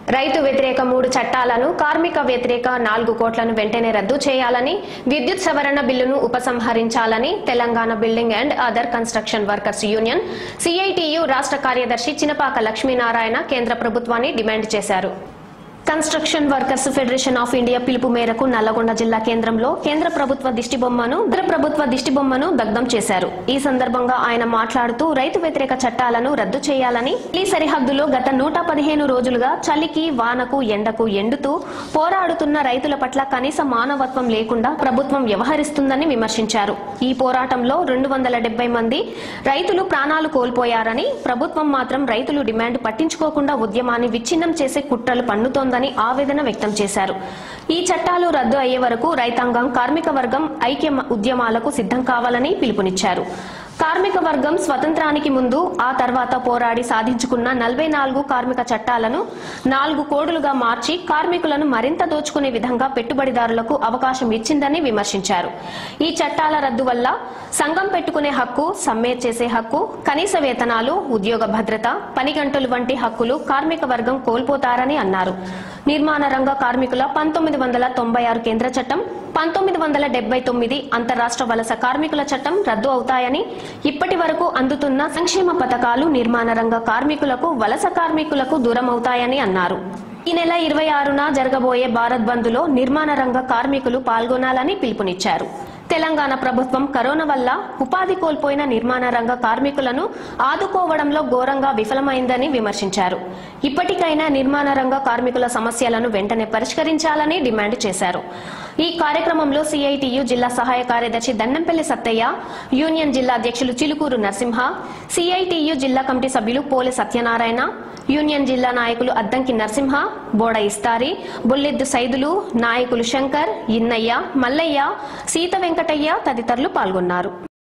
రైతు వ్యతిరేక మూడు చట్టాలను కార్మిక వ్యతిరేక నాలుగు కోట్లను వెంటనే రద్దు చేయాలని విద్యుత్ సవరణ బిల్లును ఉపసంహరించాలని Telangana building and other construction workers union CITU రాష్ట్ర కార్యదర్శి చినపాక లక్ష్మీనారాయణ కేంద్ర ప్రభుత్వాన్ని డిమాండ్ చేశారు construction workers federation of India పిలుపు మేరకు నల్లగొండ జిల్లా కేంద్రంలో కేంద్ర ప్రభుత్వ దిష్టి బొమ్మను కేంద్ర ప్రభుత్వ దిష్టి బొమ్మను దగ్ధం చేశారు ఈ సందర్భంగా ఆయన మాట్లాడుతూ రైతు వ్యతిరేక చట్టాలను రద్దు చేయాలని ఈ సరిహద్దులో గత నూట పదిహేను రోజులుగా చలికి వానకు ఎండకు ఎండుతూ పోరాడుతున్న రైతుల పట్ల కనీస మానవత్వం లేకుండా ప్రభుత్వం వ్యవహరిస్తుందని విమర్శించారు ఈ పోరాటంలో రెండు వందల డెబ్బై మంది రైతులు ప్రాణాలు కోల్పోయారని ప్రభుత్వం మాత్రం రైతులు డిమాండ్ పట్టించుకోకుండా ఉద్యమాన్ని విచ్ఛిన్నం చేసే కుట్రలు పన్నుతోందని ఆవేదన వ్యక్తం చేశారు ఈ చట్టాలు రద్దు అయ్యే వరకు రైతాంగం కార్మిక వర్గం ఐక్య ఉద్యమాలకు సిద్ధం కావాలని పిలుపునిచ్చారు కార్మిక వర్గం స్వతంత్రానికి ముందు ఆ తర్వాత పోరాడి సాధించుకున్న నలభై నాలుగు కార్మిక చట్టాలను నాలుగు కోడులుగా మార్చి కార్మికులను మరింత దోచుకునే విధంగా పెట్టుబడిదారులకు అవకాశం ఇచ్చిందని విమర్శించారు ఈ చట్టాల రద్దు వల్ల సంఘం పెట్టుకునే హక్కు సమ్మె చేసే హక్కు కనీస వేతనాలు ఉద్యోగ భద్రత పని గంటలు వంటి హక్కులు కార్మిక వర్గం కోల్పోతారని అన్నారు నిర్మాణ రంగ కార్మికుల పంతొమ్మిది వందల తొంభై ఆరు కేంద్ర చట్టం పంతొమ్మిది వందల డెబ్బై తొమ్మిది అంతరాష్ట్ర వలస కార్మికుల చట్టం రద్దు అవుతాయని ఇప్పటి వరకు అందుతున్న సంక్షేమ పథకాలు నిర్మాణ రంగ కార్మికులకు వలస కార్మికులకు దూరం అవుతాయని అన్నారు ఈ నెల ఇరవై ఆరున జరగబోయే భారత్ బంద్ లో నిర్మాణ రంగ కార్మికులు పాల్గొనాలని పిలుపునిచ్చారు తెలంగాణ ప్రభుత్వం కరోనా వల్ల ఉపాధి కోల్పోయిన నిర్మాణ రంగ కార్మికులను ఆదుకోవడంలో ఘోరంగా విఫలమైందని విమర్శించారు ఇప్పటికైనా నిర్మాణ రంగ కార్మికుల సమస్యలను వెంటనే పరిష్కరించాలని డిమాండ్ చేశారు ఈ కార్యక్రమంలో సిఐటియు జిల్లా సహాయ కార్యదర్శి దండంపల్లి సత్తయ్య యూనియన్ జిల్లా అధ్యక్షులు చిలుకూరు నరసింహ సిఐటియు జిల్లా కమిటీ సభ్యులు పోలె సత్యనారాయణ యూనియన్ జిల్లా నాయకులు అద్దంకి నరసింహ బోడ ఇస్తారి బుల్లిద్దు సైదులు నాయకులు శంకర్ ఇన్నయ్య మల్లయ్య సీత వెంకటయ్య తదితరులు పాల్గొన్నారు